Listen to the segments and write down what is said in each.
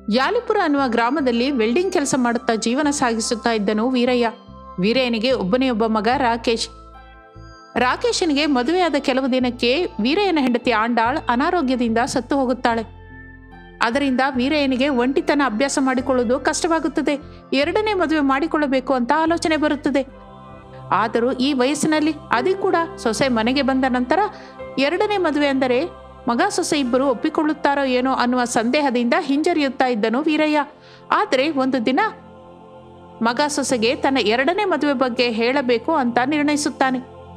ಯಾಲಿಪುರ ಅನ್ನುವ ಗ್ರಾಮದಲ್ಲಿ ವೆಲ್ಡಿಂಗ್ ಕೆಲಸ ಮಾಡುತ್ತಾ ಜೀವನ ಸಾಗಿಸುತ್ತಾ ಇದ್ದನು ವೀರಯ್ಯ ವೀರಯ್ಯನಿಗೆ ಒಬ್ಬನೇ ಒಬ್ಬ ಮಗ ರಾಕೇಶ್ ರಾಕೇಶನಿಗೆ ಮದುವೆಯಾದ ಕೆಲವು ದಿನಕ್ಕೆ ವೀರಯ್ಯನ ಹೆಂಡತಿ ಆಂಡಾಳ್ ಅನಾರೋಗ್ಯದಿಂದ ಸತ್ತು ಹೋಗುತ್ತಾಳೆ ಅದರಿಂದ ವೀರಯ್ಯನಿಗೆ ಒಂಟಿತನ ಅಭ್ಯಾಸ ಮಾಡಿಕೊಳ್ಳುವುದು ಕಷ್ಟವಾಗುತ್ತದೆ ಎರಡನೇ ಮದುವೆ ಮಾಡಿಕೊಳ್ಳಬೇಕು ಅಂತ ಆಲೋಚನೆ ಬರುತ್ತದೆ ಆದರೂ ಈ ವಯಸ್ಸಿನಲ್ಲಿ ಅದು ಕೂಡ ಸೊಸೆ ಮನೆಗೆ ಬಂದ ನಂತರ ಎರಡನೇ ಮದುವೆ ಅಂದರೆ ಮಗ ಸೊಸೆ ಇಬ್ಬರು ಒಪ್ಪಿಕೊಳ್ಳುತ್ತಾರೋ ಏನೋ ಅನ್ನುವ ಸಂದೇಹದಿಂದ ಹಿಂಜರಿಯುತ್ತಾ ಇದ್ದನು ವೀರಯ್ಯ ಆದರೆ ಒಂದು ದಿನ ಮಗ ಸೊಸೆಗೆ ತನ್ನ ಎರಡನೇ ಮದುವೆ ಬಗ್ಗೆ ಹೇಳಬೇಕು ಅಂತ ನಿರ್ಣಯಿಸುತ್ತಾನೆ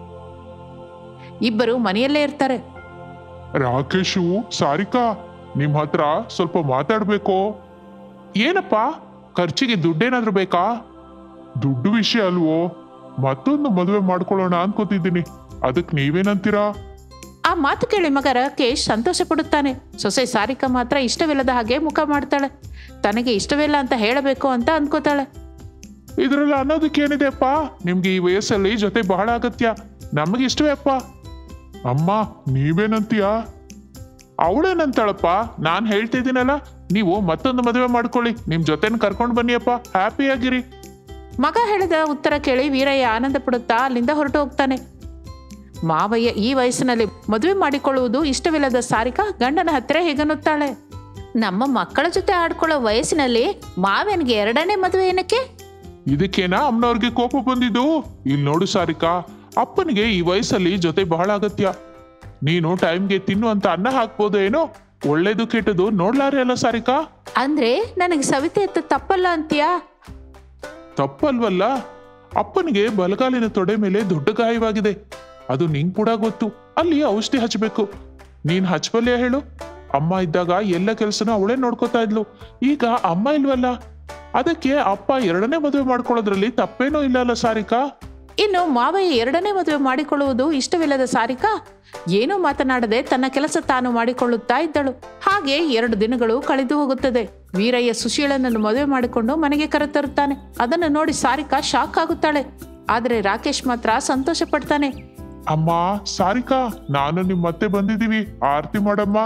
ಇಬ್ಬರು ಮನೆಯಲ್ಲೇ ಇರ್ತಾರೆ ರಾಕೇಶು ಸಾರಿಕಾ ನಿಮ್ ಹತ್ರ ಸ್ವಲ್ಪ ಮಾತಾಡ್ಬೇಕು ಏನಪ್ಪ ಖರ್ಚಿಗೆ ದುಡ್ಡೇನಾದ್ರೂ ಬೇಕಾ ದುಡ್ಡು ವಿಷಯ ಅಲ್ವೋ ಮತ್ತೊಂದು ಮದುವೆ ಮಾಡ್ಕೊಳ್ಳೋಣ ಅನ್ಕೋತಿದ್ದೀನಿ ಅದಕ್ ನೀವೇನಂತೀರಾ ಆ ಮಾತು ಕೇಳಿ ಮಗ ರಾಕೇಶ್ ಸಂತೋಷ ಪಡುತ್ತಾನೆ ಸೊಸೆ ಸಾರಿಕಾ ಮಾತ್ರ ಇಷ್ಟವಿಲ್ಲದ ಹಾಗೆ ಮುಖ ಮಾಡ್ತಾಳೆ ತನಗೆ ಇಷ್ಟವಿಲ್ಲ ಅಂತ ಹೇಳಬೇಕು ಅಂತ ಅನ್ಕೋತಾಳೆ ಇದ್ರಲ್ಲಿ ಅನ್ನೋದಕ್ಕೇನಿದೆಪ್ಪ ನಿಮ್ಗೆ ಈ ವಯಸ್ಸಲ್ಲಿ ಜೊತೆ ಬಹಳ ಅಗತ್ಯ ನಮಗೆ ಇಷ್ಟವೇ ಅಪ್ಪ ಅಮ್ಮ ನೀವೇನಂತೀಯ ಅವಳೇನಂತಾಳಪ್ಪ ನಾನ್ ಹೇಳ್ತಿದ್ದೀನಲ್ಲ ನೀವು ಮತ್ತೊಂದು ಮದುವೆ ಮಾಡ್ಕೊಳ್ಳಿ ನಿಮ್ ಜೊತೆನ ಕರ್ಕೊಂಡು ಬನ್ನಿಯಪ್ಪ ಹ್ಯಾಪಿಯಾಗಿರಿ ಮಗ ಹೇಳಿದ ಉತ್ತರ ಕೇಳಿ ವೀರಯ್ಯ ಆನಂದ ಪಡುತ್ತಾ ಅಲ್ಲಿಂದ ಹೊರಟು ಹೋಗ್ತಾನೆ ಮಾವಯ್ಯ ಈ ವಯಸ್ಸಿನಲ್ಲಿ ಮದುವೆ ಮಾಡಿಕೊಳ್ಳುವುದು ಇಷ್ಟವಿಲ್ಲದ ಸಾರಿಕಾ ಗಂಡನ ಹತ್ತಿರ ಹೇಗನ್ನುತ್ತಾಳೆ ನಮ್ಮ ಮಕ್ಕಳ ಜೊತೆ ಆಡ್ಕೊಳ್ಳೋ ವಯಸ್ಸಿನಲ್ಲಿ ಮಾವನಿಗೆ ಎರಡನೇ ಮದುವೆ ಏನಕ್ಕೆ ಇದಕ್ಕೇನಾ ಅಮ್ಮನವ್ರಿಗೆ ಕೋಪ ಬಂದಿದ್ದು ಇಲ್ಲಿ ನೋಡು ಸಾರಿಕಾ ಅಪ್ಪನಿಗೆ ಈ ವಯಸ್ಸಲ್ಲಿ ಜೊತೆ ಬಹಳ ಅಗತ್ಯ ನೀನು ಟೈಮ್ಗೆ ತಿನ್ನುವಂತ ಅನ್ನ ಹಾಕ್ಬೋದು ಏನೋ ಒಳ್ಳೇದು ಕೆಟ್ಟದು ನೋಡ್ಲಾರೆ ಅಲ್ಲ ಸಾರಿಕಾ ಅಂದ್ರೆ ನನಗೆ ಸವಿತೆ ಎತ್ತ ತಪ್ಪಲ್ಲ ಅಂತೀಯಾ ತಪ್ಪಲ್ವಲ್ಲ ಅಪ್ಪನಿಗೆ ಬಲಗಾಲಿನ ತೊಡೆ ಮೇಲೆ ದೊಡ್ಡ ಗಾಯವಾಗಿದೆ ಅದು ನಿಂಗ್ ಕೂಡ ಗೊತ್ತು ಅಲ್ಲಿ ಔಷಧಿ ಹಚ್ಚಬೇಕು ನೀನ್ ಹಚ್ಚಬಲ್ಯ ಹೇಳು ಅಮ್ಮ ಇದ್ದಾಗ ಎಲ್ಲ ಕೆಲಸನೂ ಅವಳೇ ನೋಡ್ಕೋತಾ ಇದ್ಲು ಈಗ ಅಮ್ಮ ಇಲ್ವಲ್ಲ ಅದಕ್ಕೆ ಅಪ್ಪ ಎರಡನೇ ಮದುವೆ ಮಾಡ್ಕೊಳ್ಳೋದ್ರಲ್ಲಿ ತಪ್ಪೇನೂ ಇಲ್ಲ ಅಲ್ಲ ಸಾರಿಕಾ ಇನ್ನು ಮಾವಯ್ಯ ಎರಡನೇ ಮದುವೆ ಮಾಡಿಕೊಳ್ಳುವುದು ಇಷ್ಟವಿಲ್ಲದ ಸಾರಿಕಾ ಏನೂ ಮಾತನಾಡದೆ ತನ್ನ ಕೆಲಸ ತಾನು ಮಾಡಿಕೊಳ್ಳುತ್ತಾ ಇದ್ದಳು ಹಾಗೆ ಎರಡು ದಿನಗಳು ಕಳೆದು ಹೋಗುತ್ತದೆ ವೀರಯ್ಯ ಸುಶೀಲನನ್ನು ಮದುವೆ ಮಾಡಿಕೊಂಡು ಮನೆಗೆ ಕರೆತರುತ್ತಾನೆ ಅದನ್ನು ನೋಡಿ ಸಾರಿಕಾ ಶಾಕ್ ಆಗುತ್ತಾಳೆ ಆದರೆ ರಾಕೇಶ್ ಮಾತ್ರ ಸಂತೋಷ ಪಡ್ತಾನೆ ಅಮ್ಮ ಸಾರಿಕಾ ನಾನು ನಿಮ್ ಮತ್ತೆ ಬಂದಿದೀವಿ ಆರತಿ ಮಾಡಮ್ಮ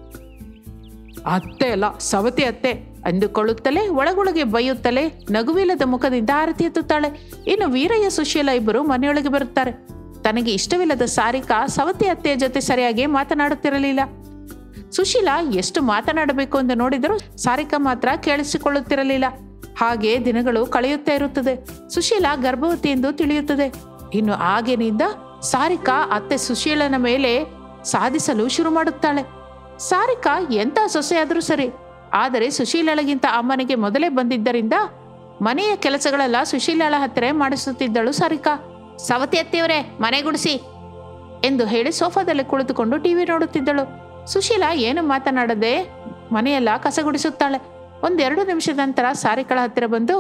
ಅತ್ತೆ ಅಲ್ಲ ಸವತಿ ಅತ್ತೆ ಅಂದುಕೊಳ್ಳುತ್ತಲೇ ಒಳಗೊಳಗೆ ಬೈಯುತ್ತಲೇ ನಗುವಿಲ್ಲದ ಮುಖದಿಂದ ಆರತಿ ಎತ್ತುತ್ತಾಳೆ ಇನ್ನು ವೀರಯ್ಯ ಸುಶೀಲ ಇಬ್ಬರು ಮನೆಯೊಳಗೆ ಬರುತ್ತಾರೆ ತನಗೆ ಇಷ್ಟವಿಲ್ಲದ ಸಾರಿಕಾ ಸವತಿ ಅತ್ತೆಯ ಜೊತೆ ಸರಿಯಾಗಿ ಮಾತನಾಡುತ್ತಿರಲಿಲ್ಲ ಸುಶೀಲ ಎಷ್ಟು ಮಾತನಾಡಬೇಕು ಎಂದು ನೋಡಿದರೂ ಸಾರಿಕಾ ಮಾತ್ರ ಕೇಳಿಸಿಕೊಳ್ಳುತ್ತಿರಲಿಲ್ಲ ಹಾಗೆ ದಿನಗಳು ಕಳೆಯುತ್ತಾ ಇರುತ್ತದೆ ಸುಶೀಲ ಗರ್ಭವತಿ ಎಂದು ತಿಳಿಯುತ್ತದೆ ಇನ್ನು ಆಗಿನಿಂದ ಸಾರಿಕಾ ಅತ್ತೆ ಸುಶೀಲನ ಮೇಲೆ ಸಾಧಿಸಲು ಶುರು ಮಾಡುತ್ತಾಳೆ ಸಾರಿಕಾ ಎಂಥ ಸೊಸೆಯಾದರೂ ಸರಿ ಆದರೆ ಸುಶೀಲಳಿಗಿಂತ ಅಮ್ಮನಿಗೆ ಮೊದಲೇ ಬಂದಿದ್ದರಿಂದ ಮನೆಯ ಕೆಲಸಗಳೆಲ್ಲ ಸುಶೀಲಳ ಹತ್ತಿರ ಮಾಡಿಸುತ್ತಿದ್ದಳು ಸಾರಿಕಾ ಸವತಿ ಅತ್ತೆಯವರೇ ಮನೆ ಗುಡಿಸಿ ಎಂದು ಹೇಳಿ ಸೋಫಾದಲ್ಲಿ ಕುಳಿತುಕೊಂಡು ಟಿವಿ ನೋಡುತ್ತಿದ್ದಳು ಸುಶೀಲ ಏನು ಮಾತನಾಡದೆ ಮನೆಯೆಲ್ಲ ಕಸಗುಡಿಸುತ್ತಾಳೆ ಒಂದೆರಡು ನಿಮಿಷದ ನಂತರ ಸಾರಿಕಳ ಹತ್ತಿರ ಬಂದು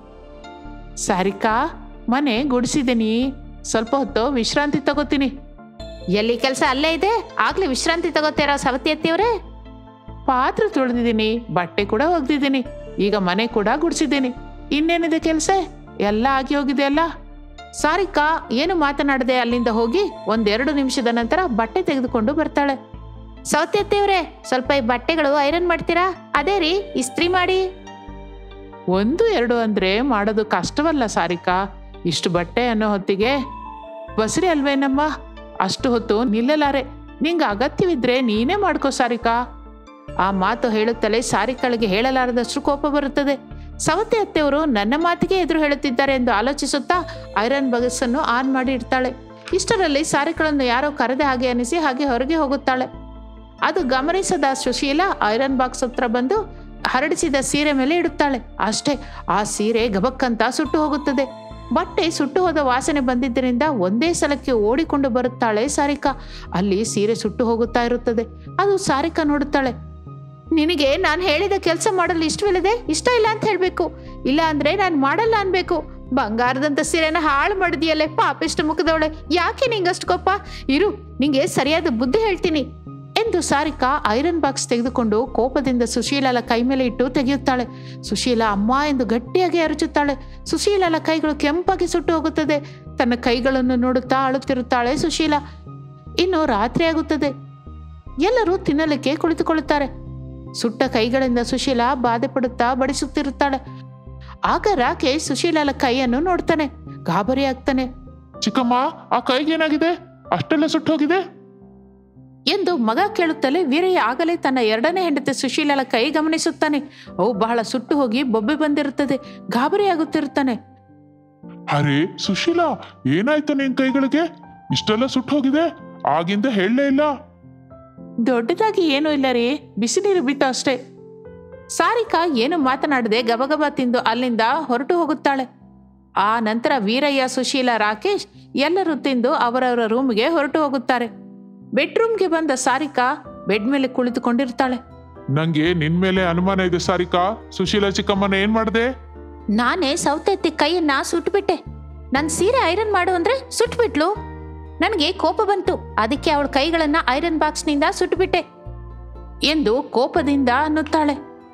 ಸಾರಿಕಾ ಮನೆ ಗುಡಿಸಿದ್ದೀನಿ ಸ್ವಲ್ಪ ಹೊತ್ತು ವಿಶ್ರಾಂತಿ ತಗೋತೀನಿ ಎಲ್ಲಿ ಕೆಲಸ ಅಲ್ಲೇ ಇದೆ ಆಗ್ಲೇ ವಿಶ್ರಾಂತಿ ತಗೋತೀರಾ ಸವತಿ ಅತ್ತಿಯವರೇ ಪಾತ್ರೆ ತೊಳೆದಿದ್ದೀನಿ ಬಟ್ಟೆ ಕೂಡ ಒಗ್ದಿದ್ದೀನಿ ಈಗ ಮನೆ ಕೂಡ ಗುಡಿಸಿದ್ದೀನಿ ಇನ್ನೇನಿದೆ ಕೆಲಸ ಎಲ್ಲ ಆಗಿ ಹೋಗಿದೆ ಅಲ್ಲ ಸಾರಿಕಾ ಏನು ಮಾತನಾಡದೆ ಅಲ್ಲಿಂದ ಹೋಗಿ ಒಂದೆರಡು ನಿಮಿಷದ ನಂತರ ಬಟ್ಟೆ ತೆಗೆದುಕೊಂಡು ಬರ್ತಾಳೆ ಸೌತಿ ಅತ್ತೆಯವ್ರೆ ಸ್ವಲ್ಪ ಈ ಬಟ್ಟೆಗಳು ಐರನ್ ಮಾಡ್ತೀರಾ ಅದೇ ರೀ ಇಸ್ತ್ರಿ ಮಾಡಿ ಒಂದು ಎರಡು ಅಂದ್ರೆ ಮಾಡೋದು ಕಷ್ಟವಲ್ಲ ಸಾರಿಕಾ ಇಷ್ಟು ಬಟ್ಟೆ ಅನ್ನೋ ಹೊತ್ತಿಗೆ ಬಸರಿ ಅಲ್ವೇನಮ್ಮ ಅಷ್ಟು ಹೊತ್ತು ನಿಲ್ಲಲಾರೆ ನಿಂಗೆ ಅಗತ್ಯವಿದ್ರೆ ನೀನೇ ಮಾಡ್ಕೋ ಸಾರಿಕಾ ಆ ಮಾತು ಹೇಳುತ್ತಲೇ ಸಾರಿಕಳಿಗೆ ಹೇಳಲಾರದಷ್ಟು ಕೋಪ ಬರುತ್ತದೆ ಸವತಿ ಅತ್ತೆಯವರು ನನ್ನ ಮಾತಿಗೆ ಎದುರು ಹೇಳುತ್ತಿದ್ದಾರೆ ಎಂದು ಆಲೋಚಿಸುತ್ತಾ ಐರನ್ ಬಗಸನ್ನು ಆನ್ ಮಾಡಿ ಇಡ್ತಾಳೆ ಇಷ್ಟರಲ್ಲಿ ಸಾರಿಕಳನ್ನು ಯಾರೋ ಕರೆದ ಹಾಗೆ ಅನಿಸಿ ಹಾಗೆ ಹೊರಗೆ ಹೋಗುತ್ತಾಳೆ ಅದು ಗಮನಿಸದ ಸುಶೀಲ ಐರನ್ ಬಾಕ್ಸ್ ಹತ್ರ ಬಂದು ಹರಡಿಸಿದ ಸೀರೆ ಮೇಲೆ ಇಡುತ್ತಾಳೆ ಅಷ್ಟೇ ಆ ಸೀರೆ ಗಬಕ್ಕಂತ ಸುಟ್ಟು ಹೋಗುತ್ತದೆ ಬಟ್ಟೆ ಸುಟ್ಟು ಹೋದ ವಾಸನೆ ಬಂದಿದ್ದರಿಂದ ಒಂದೇ ಸಲಕ್ಕೆ ಓಡಿಕೊಂಡು ಬರುತ್ತಾಳೆ ಸಾರಿಕಾ ಅಲ್ಲಿ ಸೀರೆ ಸುಟ್ಟು ಹೋಗುತ್ತಾ ಇರುತ್ತದೆ ಅದು ಸಾರಿಕಾ ನೋಡುತ್ತಾಳೆ ನಿನಗೆ ನಾನು ಹೇಳಿದ ಕೆಲಸ ಮಾಡಲು ಇಷ್ಟವಿಲ್ಲದೆ ಇಷ್ಟ ಇಲ್ಲ ಅಂತ ಹೇಳಬೇಕು ಇಲ್ಲ ಅಂದ್ರೆ ನಾನು ಮಾಡಲ್ಲ ಅನ್ಬೇಕು ಬಂಗಾರದಂತ ಸೀರೆನ ಹಾಳು ಮಾಡಿದ್ಯಲ್ಲೇ ಪಾಪಿಷ್ಟ ಮುಖದವಳೆ ಯಾಕೆ ನಿಂಗಷ್ಟು ಕೋಪ ಇರು ನಿಂಗೆ ಸರಿಯಾದ ಬುದ್ಧಿ ಹೇಳ್ತೀನಿ ಎಂದು ಸಾರಿಕಾ ಐರನ್ ಬಾಕ್ಸ್ ತೆಗೆದುಕೊಂಡು ಕೋಪದಿಂದ ಸುಶೀಲಳ ಕೈ ಮೇಲೆ ಇಟ್ಟು ತೆಗೆಯುತ್ತಾಳೆ ಸುಶೀಲ ಅಮ್ಮ ಎಂದು ಗಟ್ಟಿಯಾಗಿ ಅರಚುತ್ತಾಳೆ ಸುಶೀಲಳ ಕೈಗಳು ಕೆಂಪಾಗಿ ಸುಟ್ಟು ಹೋಗುತ್ತದೆ ತನ್ನ ಕೈಗಳನ್ನು ನೋಡುತ್ತಾ ಅಳುತ್ತಿರುತ್ತಾಳೆ ಸುಶೀಲ ಇನ್ನು ರಾತ್ರಿ ಆಗುತ್ತದೆ ಎಲ್ಲರೂ ತಿನ್ನಲಿಕ್ಕೆ ಕುಳಿತುಕೊಳ್ಳುತ್ತಾರೆ ಸುಟ್ಟ ಕೈಗಳಿಂದ ಸುಶೀಲ ಬಾಧೆ ಪಡುತ್ತಾ ಬಡಿಸುತ್ತಿರುತ್ತಾಳೆ ಆಗ ರಾಕೇಶ್ ಸುಶೀಲಳ ಕೈಯನ್ನು ನೋಡ್ತಾನೆ ಗಾಬರಿ ಆಗ್ತಾನೆ ಚಿಕ್ಕಮ್ಮ ಆ ಕೈಗೇನಾಗಿದೆ ಅಷ್ಟೆಲ್ಲ ಸುಟ್ಟೋಗಿದೆ ಎಂದು ಮಗ ಕೇಳುತ್ತಲೇ ವೀರಯ್ಯ ಆಗಲೇ ತನ್ನ ಎರಡನೇ ಹೆಂಡತಿ ಸುಶೀಲಳ ಕೈ ಗಮನಿಸುತ್ತಾನೆ ಅವು ಬಹಳ ಸುಟ್ಟು ಹೋಗಿ ಬೊಬ್ಬೆ ಬಂದಿರುತ್ತದೆ ಗಾಬರಿ ಆಗುತ್ತಿರುತ್ತಾನೆ ಅರೆ ಸುಶೀಲಾ ಏನಾಯ್ತು ನಿನ್ ಕೈಗಳಿಗೆ ಇಷ್ಟೆಲ್ಲ ಸುಟ್ಟೋಗಿದೆ ಆಗಿಂದ ಹೇಳಲೇ ಇಲ್ಲ ದೊಡ್ಡದಾಗಿ ಏನೂ ಇಲ್ಲ ರೀ ಬಿಸಿ ನೀರು ಬಿತ್ತು ಅಷ್ಟೇ ಸಾರಿಕಾ ಏನು ಮಾತನಾಡದೆ ಗಬಗಬ ತಿಂದು ಅಲ್ಲಿಂದ ಹೊರಟು ಹೋಗುತ್ತಾಳೆ ಆ ನಂತರ ವೀರಯ್ಯ ಸುಶೀಲ ರಾಕೇಶ್ ಎಲ್ಲರೂ ತಿಂದು ಅವರವರ ರೂಮ್ಗೆ ಹೊರಟು ಹೋಗುತ್ತಾರೆ ಬೆಡ್ರೂಮ್ಗೆ ಬಂದ ಸಾರಿಕಾ ಬೆಡ್ ಮೇಲೆ ಕುಳಿತುಕೊಂಡಿರ್ತಾಳೆ ನಂಗೆ ನಿನ್ ಮೇಲೆ ಅನುಮಾನ ಇದೆ ಸಾರಿಕಾ ಸುಶೀಲಾ ಚಿಕ್ಕಮ್ಮನ ಏನ್ ಮಾಡ್ದೆ ನಾನೇ ಸೌತೆತ್ತಿ ಕೈಯನ್ನ ಸುಟ್ಬಿಟ್ಟೆ ನನ್ನ ಸೀರೆ ಐರನ್ ಮಾಡು ಅಂದ್ರೆ ಸುಟ್ಬಿಟ್ಲು ನನಗೆ ಕೋಪ ಬಂತು ಅದಕ್ಕೆ ಅವಳ ಕೈಗಳನ್ನ ಐರನ್ ಬಾಕ್ಸ್ನಿಂದ ಸುಟ್ಬಿಟ್ಟೆ ಎಂದು ಕೋಪದಿಂದ ಅನ್ನುತ್ತಾಳೆ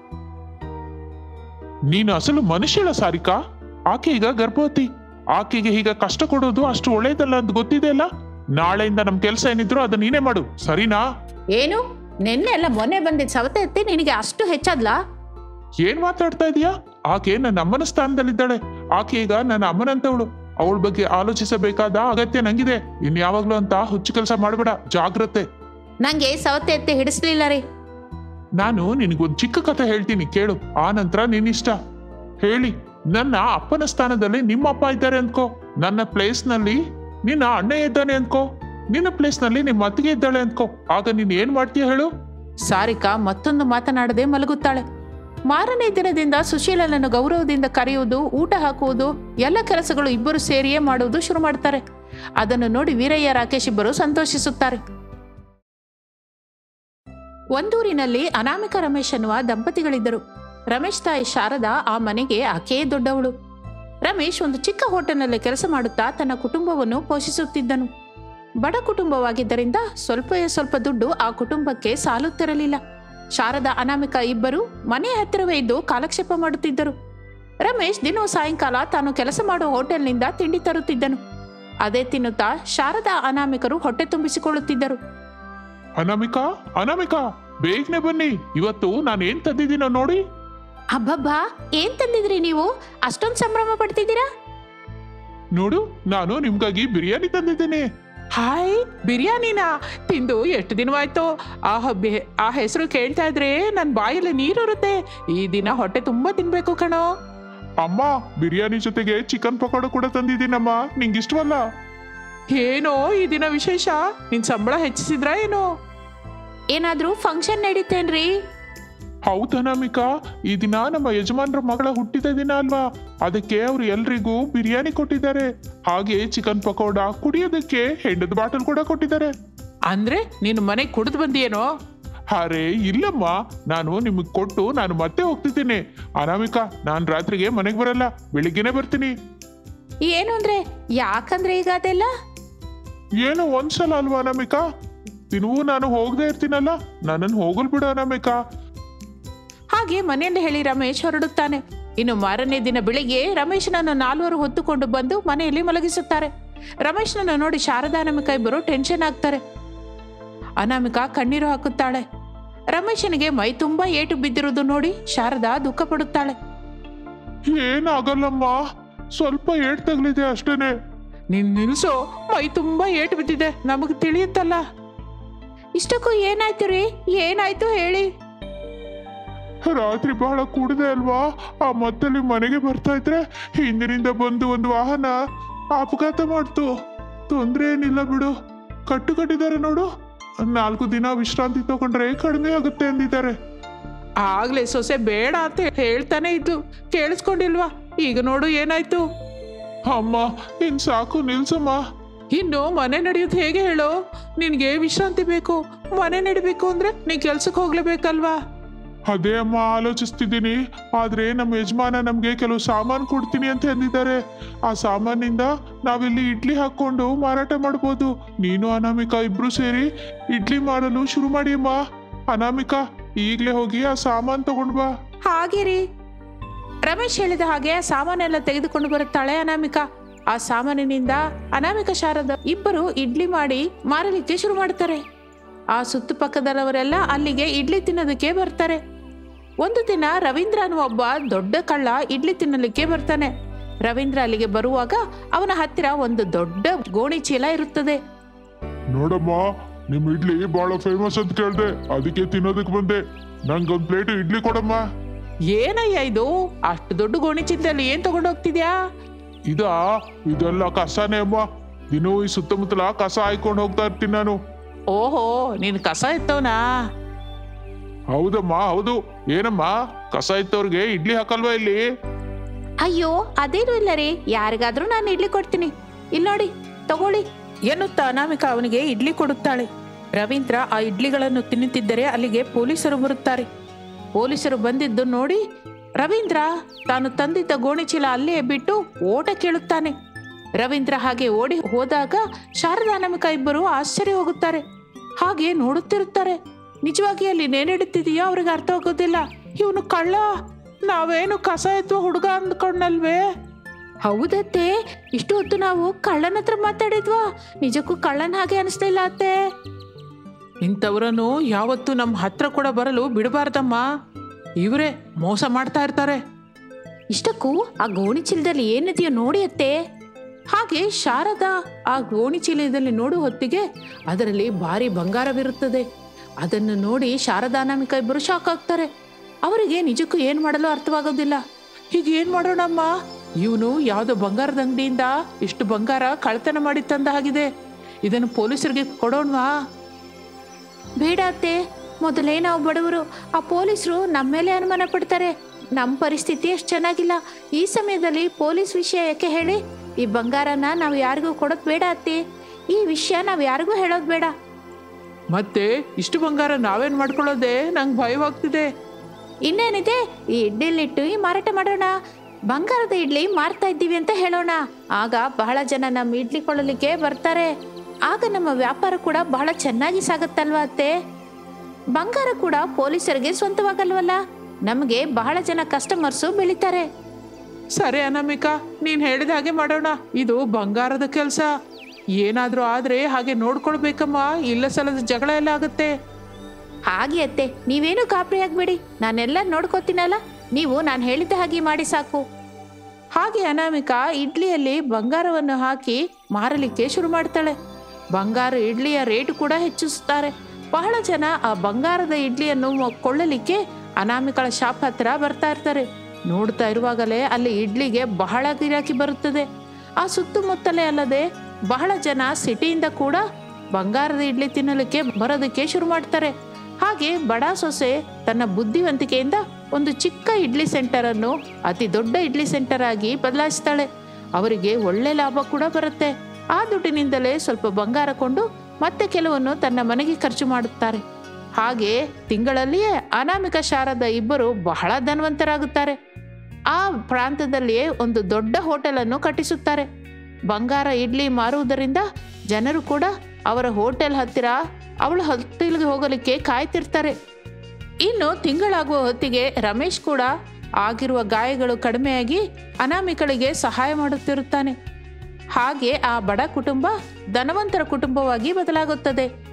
ನೀನು ಅಸಲು ಮನುಷ್ಯಳ ಸಾರಿಕಾ ಆಕೆ ಈಗ ಗರ್ಭವತಿ ಆಕೆಗೆ ಈಗ ಕಷ್ಟ ಕೊಡೋದು ಅಷ್ಟು ಒಳ್ಳೇದಲ್ಲ ಅಂತ ಗೊತ್ತಿದೆ ಅಲ್ಲ ನಾಳೆಯಿಂದ ನಮ್ ಕೆಲಸ ಏನಿದ್ರು ಅದು ನೀನೇ ಮಾಡು ಸರಿನಾ ಏನು ನಿನ್ನೆ ಎಲ್ಲ ಮೊನ್ನೆ ಬಂದಿದ್ದ ಸವತೆ ಎತ್ತಿ ನಿನಗೆ ಅಷ್ಟು ಹೆಚ್ಚಾದ್ಲಾ ಏನ್ ಮಾತಾಡ್ತಾ ಇದೀಯಾ ಆಕೆ ನನ್ನ ಅಮ್ಮನ ಸ್ಥಾನದಲ್ಲಿದ್ದಾಳೆ ಆಕೆ ಈಗ ನನ್ನ ಅಮ್ಮನಂತವಳು ಅವಳ ಬಗ್ಗೆ ಆಲೋಚಿಸಬೇಕಾದ ಅಗತ್ಯ ನಂಗಿದೆ ಇನ್ಯಾವಾಗ್ಲೂ ಅಂತ ಹುಚ್ಚು ಕೆಲಸ ಮಾಡಬೇಡ ಜಾಗ್ರತೆ ನಂಗೆ ಸವತೆ ಎತ್ತಿ ಹಿಡಿಸ್ಲಿಲ್ಲ ರೀ ನಾನು ನಿನಗೊಂದು ಚಿಕ್ಕ ಕಥೆ ಹೇಳ್ತೀನಿ ಕೇಳು ಆ ನಂತರ ನಿನ್ನಿಷ್ಟ ಹೇಳಿ ನನ್ನ ಅಪ್ಪನ ಸ್ಥಾನದಲ್ಲಿ ನಿಮ್ಮ ಅಪ್ಪ ಇದ್ದಾರೆ ಅಂದ್ಕೋ ನನ್ನ ಪ್ಲೇಸ್ ನಲ್ಲಿ ನಿನ್ನ ಅಣ್ಣ ಇದ್ದಾನೆ ಅಂದ್ಕೋ ನಿನ್ನ ಪ್ಲೇಸ್ ನಲ್ಲಿ ನಿಮ್ಮ ಅತ್ತಿಗೆ ಇದ್ದಾಳೆ ಅಂದ್ಕೋ ಆಗ ನೀನ್ ಏನ್ ಮಾಡ್ತೀಯ ಹೇಳು ಸಾರಿಕಾ ಮತ್ತೊಂದು ಮಾತನಾಡದೆ ಮಲಗುತ್ತಾಳೆ ಮಾರನೇ ದಿನದಿಂದ ಸುಶೀಲನನ್ನು ಗೌರವದಿಂದ ಕರೆಯುವುದು ಊಟ ಹಾಕುವುದು ಎಲ್ಲ ಕೆಲಸಗಳು ಇಬ್ಬರು ಸೇರಿಯೇ ಮಾಡುವುದು ಶುರು ಮಾಡ್ತಾರೆ ಅದನ್ನು ನೋಡಿ ವೀರಯ್ಯ ರಾಕೇಶ್ ಇಬ್ಬರು ಸಂತೋಷಿಸುತ್ತಾರೆ ಒಂದೂರಿನಲ್ಲಿ ಅನಾಮಿಕ ರಮೇಶ್ ಅನ್ನುವ ದಂಪತಿಗಳಿದ್ದರು ರಮೇಶ್ ತಾಯಿ ಶಾರದಾ ಆ ಮನೆಗೆ ಆಕೆಯೇ ದೊಡ್ಡವಳು ರಮೇಶ್ ಒಂದು ಚಿಕ್ಕ ಹೋಟೆಲ್ನಲ್ಲಿ ಕೆಲಸ ಮಾಡುತ್ತಾ ತನ್ನ ಕುಟುಂಬವನ್ನು ಪೋಷಿಸುತ್ತಿದ್ದನು ಬಡ ಕುಟುಂಬವಾಗಿದ್ದರಿಂದ ಸ್ವಲ್ಪವೇ ಸ್ವಲ್ಪ ದುಡ್ಡು ಆ ಕುಟುಂಬಕ್ಕೆ ಸಾಲುತ್ತಿರಲಿಲ್ಲ ಶಾರದಾ ಅನಾಮಿಕ ಇಬ್ಬರು ಮನೆಯ ಹತ್ತಿರವೇ ಇದ್ದು ಕಾಲಕ್ಷೇಪ ಮಾಡುತ್ತಿದ್ದರು ರಮೇಶ್ ದಿನವೂ ಸಾಯಂಕಾಲ ತಾನು ಕೆಲಸ ಮಾಡುವ ಹೋಟೆಲ್ನಿಂದ ತಿಂಡಿ ತರುತ್ತಿದ್ದನು ಅದೇ ತಿನ್ನುತ್ತಾ ಶಾರದಾ ಅನಾಮಿಕರು ಹೊಟ್ಟೆ ತುಂಬಿಸಿಕೊಳ್ಳುತ್ತಿದ್ದರು ಅನಾಮಿಕಾ ಅನಾಮಿಕಾ ಬೇಗನೆ ಬನ್ನಿ ಇವತ್ತು ನಾನು ಏನ್ ತಂದಿದ್ದೀನೋ ನೋಡಿ ಅಬ್ಬಬ್ಬಾ ಏನ್ ತಂದಿದ್ರಿ ನೀವು ಅಷ್ಟೊಂದು ಸಂಭ್ರಮ ಪಡ್ತಿದ್ದೀರಾ ನೋಡು ನಾನು ನಿಮ್ಗಾಗಿ ಬಿರಿಯಾನಿ ತಂದಿದ್ದೀನಿ ಹಾಯ್ ಬಿರಿಯಾನಿನಾ ತಿಂದು ಎಷ್ಟು ದಿನವಾಯ್ತು ಆ ಹಬ್ಬೆ ಆ ಹೆಸರು ಕೇಳ್ತಾ ಇದ್ರೆ ನನ್ನ ಬಾಯಲ್ಲಿ ನೀರಿರುತ್ತೆ ಈ ದಿನ ಹೊಟ್ಟೆ ತುಂಬಾ ತಿನ್ಬೇಕು ಕಣೋ ಅಮ್ಮ ಬಿರಿಯಾನಿ ಜೊತೆಗೆ ಚಿಕನ್ ಪಕೋಡ ಕೂಡ ತಂದಿದ್ದೀನಮ್ಮ ನಿಂಗಿಷ್ಟವಲ್ಲ ಏನೋ ಈ ದಿನ ವಿಶೇಷ ನಿನ್ ಸಂಬಳ ಹೆಚ್ಚಿಸಿದ್ರಾ ಏನೋ ಏನಾದ್ರೂ ಫಂಕ್ಷನ್ ನಡೀತೇನ್ರಿ ಹೌದು ಅನಾಮಿಕಾ ಈ ದಿನ ನಮ್ಮ ಯಜಮಾನ್ರ ಮಗಳ ಹುಟ್ಟಿದ ದಿನ ಅಲ್ವಾ ಅದಕ್ಕೆ ಅವ್ರು ಎಲ್ರಿಗೂ ಬಿರಿಯಾನಿ ಕೊಟ್ಟಿದ್ದಾರೆ ಹಾಗೆ ಚಿಕನ್ ಪಕೋಡ ಕುಡಿಯೋದಕ್ಕೆ ಹೆಂಡದ ಬಾಟಲ್ ಕೂಡ ಕೊಟ್ಟಿದ್ದಾರೆ ಅಂದ್ರೆ ನೀನು ಮನೆಗೆ ಕುಡಿದು ಬಂದಿಯೇನೋ ಅರೆ ಇಲ್ಲಮ್ಮ ನಾನು ನಿಮಗೆ ಕೊಟ್ಟು ನಾನು ಮತ್ತೆ ಹೋಗ್ತಿದ್ದೀನಿ ಅನಾಮಿಕಾ ನಾನು ರಾತ್ರಿಗೆ ಮನೆಗೆ ಬರಲ್ಲ ಬೆಳಿಗ್ಗೆನೆ ಬರ್ತೀನಿ ಏನು ಅಂದ್ರೆ ಯಾಕಂದ್ರೆ ಈಗ ಅದೆಲ್ಲ ಏನು ಒಂದ್ಸಲ ಅಲ್ವಾ ಅನಾಮಿಕಾ ದಿನವೂ ನಾನು ಹೋಗದೆ ಇರ್ತೀನಲ್ಲ ನನ್ನನ್ನು ಹೋಗಲ್ ಬಿಡು ಅನಾಮಿಕಾ ಹಾಗೆ ಮನೆಯಲ್ಲಿ ಹೇಳಿ ರಮೇಶ್ ಹೊರಡುತ್ತಾನೆ ಇನ್ನು ಮಾರನೇ ದಿನ ಬೆಳಿಗ್ಗೆ ರಮೇಶನನ್ನು ನಾಲ್ವರು ಹೊತ್ತುಕೊಂಡು ಬಂದು ಮನೆಯಲ್ಲಿ ಮಲಗಿಸುತ್ತಾರೆ ರಮೇಶ್ನನ್ನು ನೋಡಿ ಶಾರದಾ ಅನಾಮಿಕಾ ಇಬ್ಬರು ಟೆನ್ಷನ್ ಆಗ್ತಾರೆ ಅನಾಮಿಕಾ ಕಣ್ಣೀರು ಹಾಕುತ್ತಾಳೆ ರಮೇಶನಿಗೆ ಮೈ ತುಂಬಾ ಏಟು ಬಿದ್ದಿರುವುದು ನೋಡಿ ಶಾರದಾ ದುಃಖ ಪಡುತ್ತಾಳೆ ಏನಾಗಲ್ಲಮ್ಮ ಸ್ವಲ್ಪ ಏಟ್ ತಗಲಿದೆ ಅಷ್ಟೇನೆ ನೀನ್ ನಿಲ್ಸೋ ಮೈ ತುಂಬಾ ಏಟು ಬಿದ್ದಿದೆ ನಮಗೆ ತಿಳಿಯುತ್ತಲ್ಲ ಇಷ್ಟಕ್ಕೂ ಏನಾಯ್ತು ರೀ ಏನಾಯ್ತು ಹೇಳಿ ರಾತ್ರಿ ಬಹಳ ಕುಡಿದೆ ಅಲ್ವಾ ಆ ಮತ್ತಲ್ಲಿ ಮನೆಗೆ ಬರ್ತಾ ಇದ್ರೆ ಹಿಂದಿನಿಂದ ಬಂದು ಒಂದು ವಾಹನ ಅಪಘಾತ ಮಾಡ್ತು ತೊಂದ್ರೆ ಏನಿಲ್ಲ ಬಿಡು ಕಟ್ಟು ಕಟ್ಟಿದ್ದಾರೆ ನೋಡು ನಾಲ್ಕು ದಿನ ವಿಶ್ರಾಂತಿ ತಗೊಂಡ್ರೆ ಕಡಿಮೆ ಆಗುತ್ತೆ ಅಂದಿದ್ದಾರೆ ಆಗ್ಲೇ ಸೊಸೆ ಬೇಡ ಅಂತ ಹೇಳ್ತಾನೆ ಇದ್ಲು ಕೇಳಿಸ್ಕೊಂಡಿಲ್ವಾ ಈಗ ನೋಡು ಏನಾಯ್ತು ಅಮ್ಮ ಇನ್ ಸಾಕು ನಿಲ್ಸಮ್ಮ ಇನ್ನು ಮನೆ ನಡೆಯೋದು ಹೇಗೆ ಹೇಳು ನಿನಗೆ ವಿಶ್ರಾಂತಿ ಬೇಕು ಮನೆ ನಡಿಬೇಕು ಅಂದ್ರೆ ನೀ ಕೆಲ್ಸಕ್ಕೆ ಹೋಗ್ಲೇಬೇಕಲ್ವಾ ಅದೇ ಅಮ್ಮ ಆಲೋಚಿಸ್ತಿದ್ದೀನಿ ಆದ್ರೆ ನಮ್ಮ ಯಜಮಾನ ನಮ್ಗೆ ಕೆಲವು ಸಾಮಾನು ಕೊಡ್ತೀನಿ ಅಂತ ಅಂದಿದ್ದಾರೆ ಆ ಸಾಮಾನಿಂದ ನಾವಿಲ್ಲಿ ಇಡ್ಲಿ ಹಾಕೊಂಡು ಮಾರಾಟ ಮಾಡ್ಬೋದು ನೀನು ಅನಾಮಿಕಾ ಇಬ್ರು ಸೇರಿ ಇಡ್ಲಿ ಮಾಡಲು ಶುರು ಮಾಡಿ ಅಮ್ಮ ಅನಾಮಿಕಾ ಈಗ್ಲೇ ಹೋಗಿ ಆ ಸಾಮಾನ್ ತಗೊಂಡ್ ಬಾ ಹಾಗೆ ರೀ ರಮೇಶ್ ಹೇಳಿದ ಹಾಗೆ ಆ ಸಾಮಾನೆಲ್ಲ ತೆಗೆದುಕೊಂಡು ಬರುತ್ತಾಳೆ ಅನಾಮಿಕಾ ಆ ಸಾಮಾನಿನಿಂದ ಅನಾಮಿಕ ಶಾರದ ಇಬ್ಬರು ಇಡ್ಲಿ ಮಾಡಿ ಮಾರಲಿಕ್ಕೆ ಶುರು ಮಾಡ್ತಾರೆ ಆ ಸುತ್ತಪಕ್ಕದವರೆಲ್ಲ ಅಲ್ಲಿಗೆ ಇಡ್ಲಿ ತಿನ್ನೋದಕ್ಕೆ ಬರ್ತಾರೆ ಒಂದು ದಿನ ರವೀಂದ್ರ ಅನ್ನುವ ಒಬ್ಬ ದೊಡ್ಡ ಕಳ್ಳ ಇಡ್ಲಿ ತಿನ್ನಲಿಕ್ಕೆ ಬರ್ತಾನೆ ರವೀಂದ್ರ ಅಲ್ಲಿಗೆ ಬರುವಾಗ ಅವನ ಹತ್ತಿರ ಒಂದು ದೊಡ್ಡ ಗೋಣಿ ಚೀಲ ಇರುತ್ತದೆ ನೋಡಮ್ಮ ನಿಮ್ ಇಡ್ಲಿ ಬಹಳ ಫೇಮಸ್ ಅಂತ ಕೇಳ್ದೆ ಅದಕ್ಕೆ ತಿನ್ನೋದಕ್ಕೆ ಬಂದೆ ನಂಗೊಂದ್ ಪ್ಲೇಟ್ ಇಡ್ಲಿ ಕೊಡಮ್ಮ ಏನಯ್ಯ ಇದು ಅಷ್ಟು ದೊಡ್ಡ ಗೋಣಿ ಚೀಲದಲ್ಲಿ ಏನ್ ತಗೊಂಡು ಹೋಗ್ತಿದ್ಯಾ ಇದಾ ಇದೆಲ್ಲ ಕಸನೇ ಅಮ್ಮ ದಿನವೂ ಈ ಸುತ್ತಮುತ್ತಲ ಕಸ ಹಾಯ್ಕೊಂಡು ಹೋಗ್ತಾ ಇರ್ತೀನಿ ನಾನು ಓಹೋ ನೀನ್ ಕಸ ಎತ್ತವನಾ ಹೌದಮ್ಮ ಹೌದು ಏನಮ್ಮ ಕಸ ಇತ್ತವ್ರಿಗೆ ಇಡ್ಲಿ ಹಾಕಲ್ವಾ ಇಲ್ಲಿ ಅಯ್ಯೋ ಅದೇನು ಇಲ್ಲ ರೀ ಯಾರಿಗಾದ್ರೂ ನಾನು ಇಡ್ಲಿ ಕೊಡ್ತೀನಿ ಇಲ್ಲಿ ನೋಡಿ ತಗೊಳ್ಳಿ ಎನ್ನುತ್ತಾ ಅನಾಮಿಕಾ ಅವನಿಗೆ ಇಡ್ಲಿ ಕೊಡುತ್ತಾಳೆ ರವೀಂದ್ರ ಆ ಇಡ್ಲಿಗಳನ್ನು ತಿನ್ನುತ್ತಿದ್ದರೆ ಅಲ್ಲಿಗೆ ಪೊಲೀಸರು ಬರುತ್ತಾರೆ ಪೊಲೀಸರು ಬಂದಿದ್ದು ನೋಡಿ ರವೀಂದ್ರ ತಾನು ತಂದಿದ್ದ ಗೋಣಿಚೀಲ ಅಲ್ಲೇ ಬಿಟ್ಟು ಓಟ ಕೇಳುತ್ತಾನೆ ರವೀಂದ್ರ ಹಾಗೆ ಓಡಿ ಹೋದಾಗ ಶಾರದಾನಮಿಕ ಇಬ್ಬರು ಆಶ್ಚರ್ಯ ಹೋಗುತ್ತಾರೆ ಹಾಗೆ ನೋಡುತ್ತಿರುತ್ತಾರೆ ನಿಜವಾಗಿ ಅಲ್ಲಿ ನೇನೆಡುತ್ತಿದೆಯೋ ಅವ್ರಿಗೆ ಅರ್ಥ ಆಗೋದಿಲ್ಲ ಇವನು ಕಳ್ಳ ನಾವೇನು ಕಸ ಎತ್ತುವ ಹುಡುಗ ಅಂದ್ಕೊಂಡಲ್ವೇ ಹೌದತ್ತೆ ಇಷ್ಟು ಹೊತ್ತು ನಾವು ಕಳ್ಳನ ಹತ್ರ ಮಾತಾಡಿದ್ವಾ ನಿಜಕ್ಕೂ ಕಳ್ಳನ ಹಾಗೆ ಅನಿಸ್ತಾ ಇಲ್ಲ ಅತ್ತೆ ಇಂಥವರನ್ನು ಯಾವತ್ತೂ ನಮ್ಮ ಹತ್ರ ಕೂಡ ಬರಲು ಬಿಡಬಾರ್ದಮ್ಮ ಇವರೇ ಮೋಸ ಮಾಡ್ತಾ ಇರ್ತಾರೆ ಇಷ್ಟಕ್ಕೂ ಆ ಗೋಣಿ ಚೀಲದಲ್ಲಿ ಏನಿದೆಯೋ ನೋಡಿ ಅತ್ತೆ ಹಾಗೆ ಶಾರದಾ ಆ ಗೋಣಿ ಚೀಲದಲ್ಲಿ ನೋಡುವ ಹೊತ್ತಿಗೆ ಅದರಲ್ಲಿ ಭಾರಿ ಬಂಗಾರವಿರುತ್ತದೆ ಅದನ್ನು ನೋಡಿ ಶಾರದಾನಾಮಿಕ ಇಬ್ಬರು ಶಾಕ್ ಆಗ್ತಾರೆ ಅವರಿಗೆ ನಿಜಕ್ಕೂ ಏನ್ ಮಾಡಲು ಅರ್ಥವಾಗೋದಿಲ್ಲ ಈಗ ಏನ್ ಮಾಡೋಣಮ್ಮ ಇವನು ಯಾವ್ದೋ ಬಂಗಾರದ ಅಂಗಡಿಯಿಂದ ಇಷ್ಟು ಬಂಗಾರ ಕಳ್ತನ ಮಾಡಿ ತಂದ ಹಾಗಿದೆ ಇದನ್ನು ಪೊಲೀಸರಿಗೆ ಕೊಡೋಣವಾ ಬೇಡ ಅತ್ತೆ ಮೊದಲೇ ನಾವು ಬಡವರು ಆ ಪೊಲೀಸರು ನಮ್ಮ ಮೇಲೆ ಅನುಮಾನ ಪಡ್ತಾರೆ ನಮ್ಮ ಪರಿಸ್ಥಿತಿ ಅಷ್ಟು ಚೆನ್ನಾಗಿಲ್ಲ ಈ ಸಮಯದಲ್ಲಿ ಪೊಲೀಸ್ ವಿಷಯ ಯಾಕೆ ಹೇಳಿ ಈ ಬಂಗಾರನ ನಾವು ಯಾರಿಗೂ ಕೊಡೋದು ಬೇಡ ಅತ್ತೆ ಈ ವಿಷಯ ನಾವು ಯಾರಿಗೂ ಹೇಳೋದು ಬೇಡ ಮತ್ತೆ ಇಷ್ಟು ಬಂಗಾರ ನಾವೇನ್ ಮಾಡ್ಕೊಳ್ಳೋದೆ ನಂಗೆ ಭಯವಾಗ್ತಿದೆ ಇನ್ನೇನಿದೆ ಈ ಇಡ್ಲಿಲಿಟ್ಟು ಈ ಮಾರಾಟ ಮಾಡೋಣ ಬಂಗಾರದ ಇಡ್ಲಿ ಮಾರ್ತಾ ಇದ್ದೀವಿ ಅಂತ ಹೇಳೋಣ ಆಗ ಬಹಳ ಜನ ನಮ್ಮ ಇಡ್ಲಿ ಕೊಳ್ಳಲಿಕ್ಕೆ ಬರ್ತಾರೆ ಆಗ ನಮ್ಮ ವ್ಯಾಪಾರ ಕೂಡ ಬಹಳ ಚೆನ್ನಾಗಿ ಸಾಗುತ್ತಲ್ವಾ ಅತ್ತೆ ಬಂಗಾರ ಕೂಡ ಪೊಲೀಸರಿಗೆ ಸ್ವಂತವಾಗಲ್ವಲ್ಲ ನಮಗೆ ಬಹಳ ಜನ ಕಸ್ಟಮರ್ಸು ಬೆಳಿತಾರೆ ಸರಿ ಅನಾಮಿಕಾ ನೀನ್ ಹೇಳಿದ ಹಾಗೆ ಮಾಡೋಣ ಇದು ಬಂಗಾರದ ಕೆಲಸ ಏನಾದ್ರೂ ಆದ್ರೆ ಹಾಗೆ ನೋಡ್ಕೊಳ್ಬೇಕಮ್ಮ ಇಲ್ಲ ಸಲದ ಜಗಳ ಎಲ್ಲ ಆಗುತ್ತೆ ಹಾಗೆ ಅತ್ತೆ ನೀವೇನು ಗಾಬರಿ ಆಗ್ಬೇಡಿ ನಾನೆಲ್ಲ ನೋಡ್ಕೋತೀನಲ್ಲ ನೀವು ನಾನು ಹೇಳಿದ್ದ ಹಾಗೆ ಮಾಡಿ ಸಾಕು ಹಾಗೆ ಅನಾಮಿಕಾ ಇಡ್ಲಿಯಲ್ಲಿ ಬಂಗಾರವನ್ನು ಹಾಕಿ ಮಾರಲಿಕ್ಕೆ ಶುರು ಮಾಡ್ತಾಳೆ ಬಂಗಾರ ಇಡ್ಲಿಯ ರೇಟ್ ಕೂಡ ಹೆಚ್ಚಿಸುತ್ತಾರೆ ಬಹಳ ಜನ ಆ ಬಂಗಾರದ ಇಡ್ಲಿಯನ್ನು ಮ- ಕೊಳ್ಳಲಿಕ್ಕೆ ಅನಾಮಿಕಳ ಶಾಪ್ ಹತ್ರ ಬರ್ತಾ ಇರ್ತಾರೆ ನೋಡ್ತಾ ಇರುವಾಗಲೇ ಅಲ್ಲಿ ಇಡ್ಲಿಗೆ ಬಹಳ ಗಿರಾಕಿ ಬರುತ್ತದೆ ಆ ಸುತ್ತಮುತ್ತಲೇ ಅಲ್ಲದೆ ಬಹಳ ಜನ ಸಿಟಿಯಿಂದ ಕೂಡ ಬಂಗಾರದ ಇಡ್ಲಿ ತಿನ್ನಲಿಕ್ಕೆ ಬರೋದಕ್ಕೆ ಶುರು ಮಾಡ್ತಾರೆ ಹಾಗೆ ಬಡ ಸೊಸೆ ತನ್ನ ಬುದ್ಧಿವಂತಿಕೆಯಿಂದ ಒಂದು ಚಿಕ್ಕ ಇಡ್ಲಿ ಸೆಂಟರ್ ಅನ್ನು ಅತಿ ದೊಡ್ಡ ಇಡ್ಲಿ ಸೆಂಟರ್ ಆಗಿ ಬದಲಾಯಿಸ್ತಾಳೆ ಅವರಿಗೆ ಒಳ್ಳೆ ಲಾಭ ಕೂಡ ಬರುತ್ತೆ ಆ ದುಡ್ಡಿನಿಂದಲೇ ಸ್ವಲ್ಪ ಬಂಗಾರ ಕೊಂಡು ಮತ್ತೆ ಕೆಲವನ್ನು ತನ್ನ ಮನೆಗೆ ಖರ್ಚು ಮಾಡುತ್ತಾರೆ ಹಾಗೆ ತಿಂಗಳಲ್ಲಿಯೇ ಅನಾಮಿಕ ಶಾರದ ಇಬ್ಬರು ಬಹಳ ಧನವಂತರಾಗುತ್ತಾರೆ ಆ ಪ್ರಾಂತದಲ್ಲಿಯೇ ಒಂದು ದೊಡ್ಡ ಹೋಟೆಲ್ ಅನ್ನು ಕಟ್ಟಿಸುತ್ತಾರೆ ಬಂಗಾರ ಇಡ್ಲಿ ಮಾರುವುದರಿಂದ ಜನರು ಕೂಡ ಅವರ ಹೋಟೆಲ್ ಹತ್ತಿರ ಅವಳ ಹೋಟೆಲ್ಗೆ ಹೋಗಲಿಕ್ಕೆ ಕಾಯ್ತಿರ್ತಾರೆ ಇನ್ನು ತಿಂಗಳಾಗುವ ಹೊತ್ತಿಗೆ ರಮೇಶ್ ಕೂಡ ಆಗಿರುವ ಗಾಯಗಳು ಕಡಿಮೆಯಾಗಿ ಅನಾಮಿಕಳಿಗೆ ಸಹಾಯ ಮಾಡುತ್ತಿರುತ್ತಾನೆ ಹಾಗೆ ಆ ಬಡ ಕುಟುಂಬ ಧನವಂತರ ಕುಟುಂಬವಾಗಿ ಬದಲಾಗುತ್ತದೆ